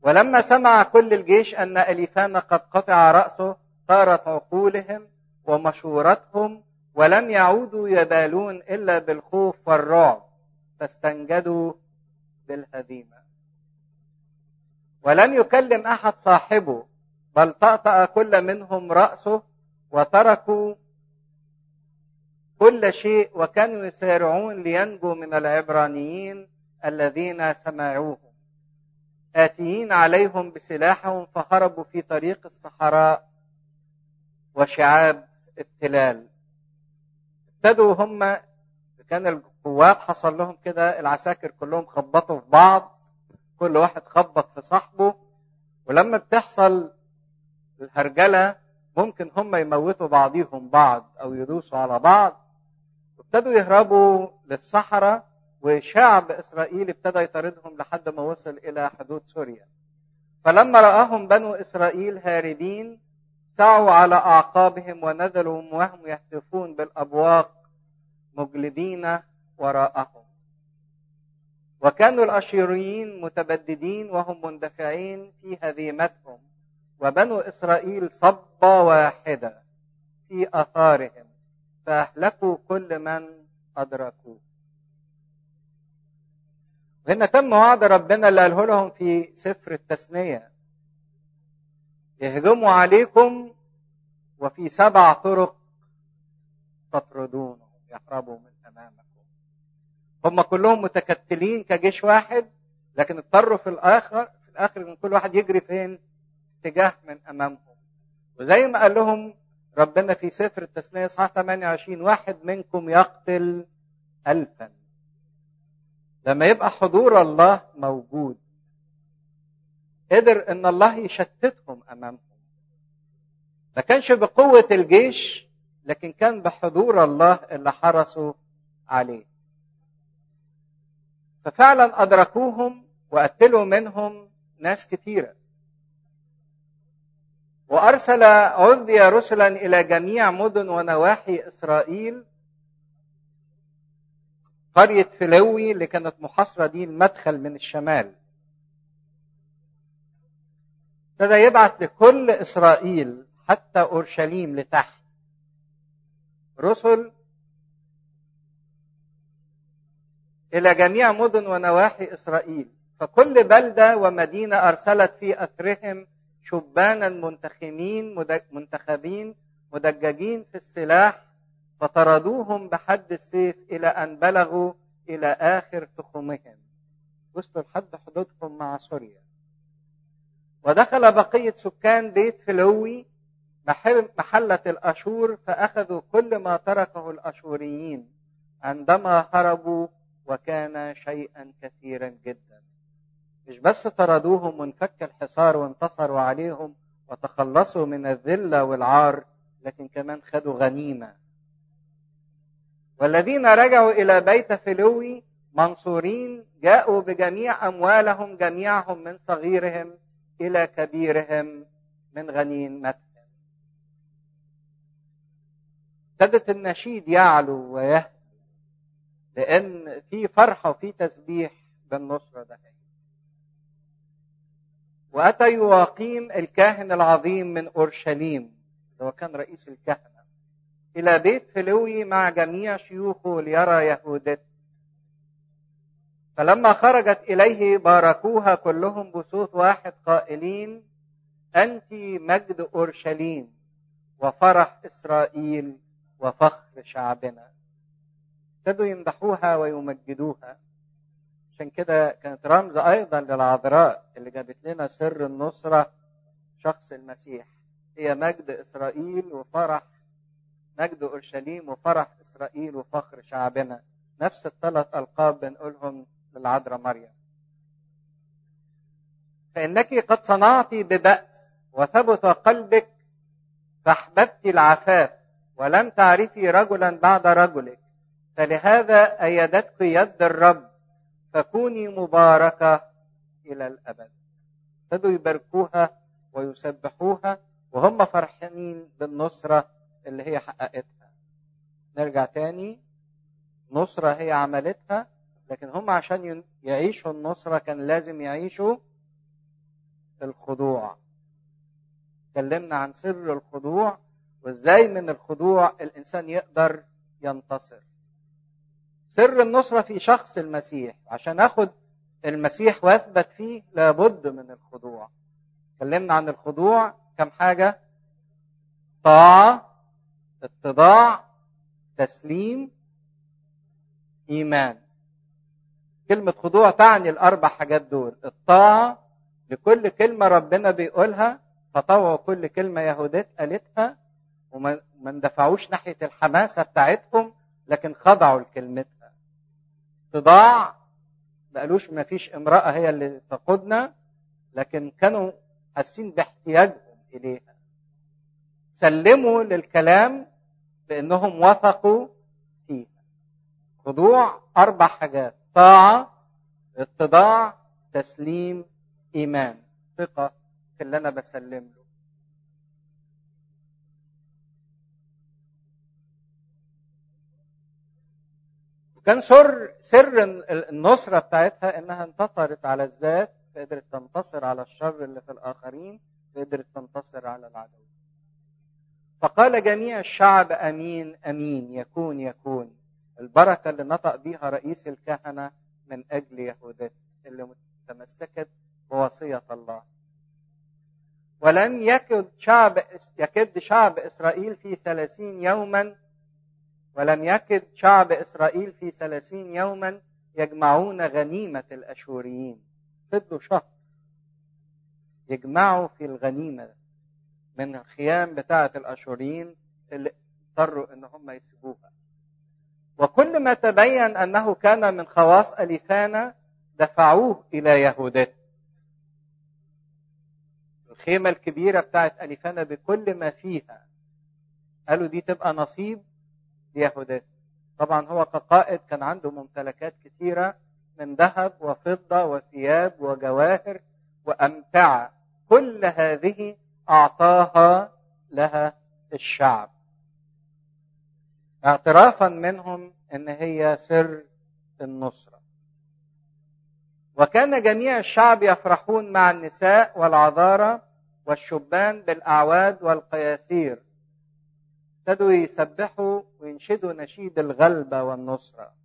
ولما سمع كل الجيش أن أليفان قد قطع رأسه طارت عقولهم ومشورتهم ولم يعودوا يبالون إلا بالخوف والرعب فاستنجدوا بالهزيمة ولم يكلم أحد صاحبه بل طأطأ كل منهم رأسه وتركوا كل شيء وكانوا يسارعون لينجوا من العبرانيين الذين سمعوهم آتيين عليهم بسلاحهم فهربوا في طريق الصحراء وشعاب التلال ابتدوا هم كان القوات حصل لهم كده العساكر كلهم خبطوا في بعض كل واحد خبط في صاحبه ولما بتحصل الهرجله ممكن هم يموتوا بعضيهم بعض او يدوسوا على بعض ابتدوا يهربوا للصحراء وشعب اسرائيل ابتدى يطاردهم لحد ما وصل الى حدود سوريا فلما راهم بنو اسرائيل هاربين سعوا على اعقابهم ونزلوا وهم يهتفون بالابواق مجلدين وراءهم وكانوا الاشيريين متبددين وهم مندفعين في هزيمتهم وبنو اسرائيل صبه واحده في اثارهم فاهلكوا كل من ادركوه وهنا تم وعد ربنا اللي قاله لهم في سفر التثنيه يهجموا عليكم وفي سبع طرق تطردونهم يهربوا من امامكم هم كلهم متكتلين كجيش واحد لكن اضطروا في الاخر في الاخر ان كل واحد يجري فين اتجاه من امامهم وزي ما قال لهم ربنا في سفر التثنيه اصحاح 28 واحد منكم يقتل الفا لما يبقى حضور الله موجود قدر ان الله يشتتهم امامهم ما كانش بقوه الجيش لكن كان بحضور الله اللي حرسوا عليه ففعلا ادركوهم وقتلوا منهم ناس كثيره وارسل عذي رسلا الى جميع مدن ونواحي اسرائيل قريه فلوي اللي كانت محاصره دي المدخل من الشمال ابتدى يبعت لكل اسرائيل حتى اورشليم لتحت رسل الى جميع مدن ونواحي اسرائيل فكل بلده ومدينه ارسلت في اثرهم شبانا منتخمين منتخبين مدججين في السلاح فطردوهم بحد السيف الى ان بلغوا الى اخر تخمهم وصلوا لحد حدودهم مع سوريا ودخل بقيه سكان بيت فلوي محله الاشور فاخذوا كل ما تركه الاشوريين عندما هربوا وكان شيئا كثيرا جدا مش بس طردوهم وانفك الحصار وانتصروا عليهم وتخلصوا من الذله والعار لكن كمان خدوا غنيمه والذين رجعوا الى بيت فلوي منصورين جاءوا بجميع اموالهم جميعهم من صغيرهم الى كبيرهم من غنيمتهم ابتدت النشيد يعلو ويهدى لان في فرحه وفي تسبيح بالنصره ده واتى يواقيم الكاهن العظيم من اورشليم اللي هو كان رئيس الكهنه الى بيت فلوي مع جميع شيوخه ليرى يهودته فلما خرجت اليه باركوها كلهم بصوت واحد قائلين انت مجد اورشليم وفرح اسرائيل وفخر شعبنا ابتدوا يمدحوها ويمجدوها عشان كده كانت رمز ايضا للعذراء اللي جابت لنا سر النصره شخص المسيح هي مجد اسرائيل وفرح مجد اورشليم وفرح اسرائيل وفخر شعبنا نفس الثلاث القاب بنقولهم للعذراء مريم فانك قد صنعت ببأس وثبت قلبك فاحببت العفاف ولم تعرفي رجلا بعد رجلك فلهذا ايدتك يد الرب فكوني مباركه الى الابد ابتدوا يباركوها ويسبحوها وهم فرحانين بالنصره اللي هي حققتها نرجع تاني نصره هي عملتها لكن هم عشان يعيشوا النصره كان لازم يعيشوا الخضوع اتكلمنا عن سر الخضوع وازاي من الخضوع الانسان يقدر ينتصر سر النصرة في شخص المسيح عشان اخد المسيح واثبت فيه لابد من الخضوع اتكلمنا عن الخضوع كم حاجة طاعة اتضاع تسليم إيمان كلمة خضوع تعني الأربع حاجات دول الطاعة لكل كلمة ربنا بيقولها فطوعوا كل كلمة يهودات قالتها وما اندفعوش ناحية الحماسة بتاعتهم لكن خضعوا لكلمتها اتضاع ما قالوش ما فيش امرأة هي اللي تقودنا لكن كانوا حاسين باحتياجهم إليها سلموا للكلام لأنهم وثقوا فيها خضوع أربع حاجات طاعة اتضاع تسليم إيمان ثقة في اللي أنا بسلم له وكان سر سر النصرة بتاعتها إنها انتصرت على الذات قدرت تنتصر على الشر اللي في الآخرين قدرت تنتصر على العدو فقال جميع الشعب امين امين يكون يكون البركه اللي نطق بيها رئيس الكهنه من اجل يهودته اللي تمسكت بوصيه الله ولم يكد شعب يكد شعب اسرائيل في ثلاثين يوما ولم يكد شعب اسرائيل في ثلاثين يوما يجمعون غنيمه الاشوريين فضلوا شهر يجمعوا في الغنيمه من الخيام بتاعة الأشوريين اللي اضطروا إن هم يسيبوها. وكل ما تبين أنه كان من خواص أليفانا دفعوه إلى يهودات. الخيمة الكبيرة بتاعة أليفانا بكل ما فيها قالوا دي تبقى نصيب ليهودات. طبعا هو كقائد كان عنده ممتلكات كثيرة من ذهب وفضة وثياب وجواهر وأمتعة كل هذه اعطاها لها الشعب اعترافا منهم ان هي سر النصره وكان جميع الشعب يفرحون مع النساء والعذارى والشبان بالاعواد والقياثير ابتدوا يسبحوا وينشدوا نشيد الغلبه والنصره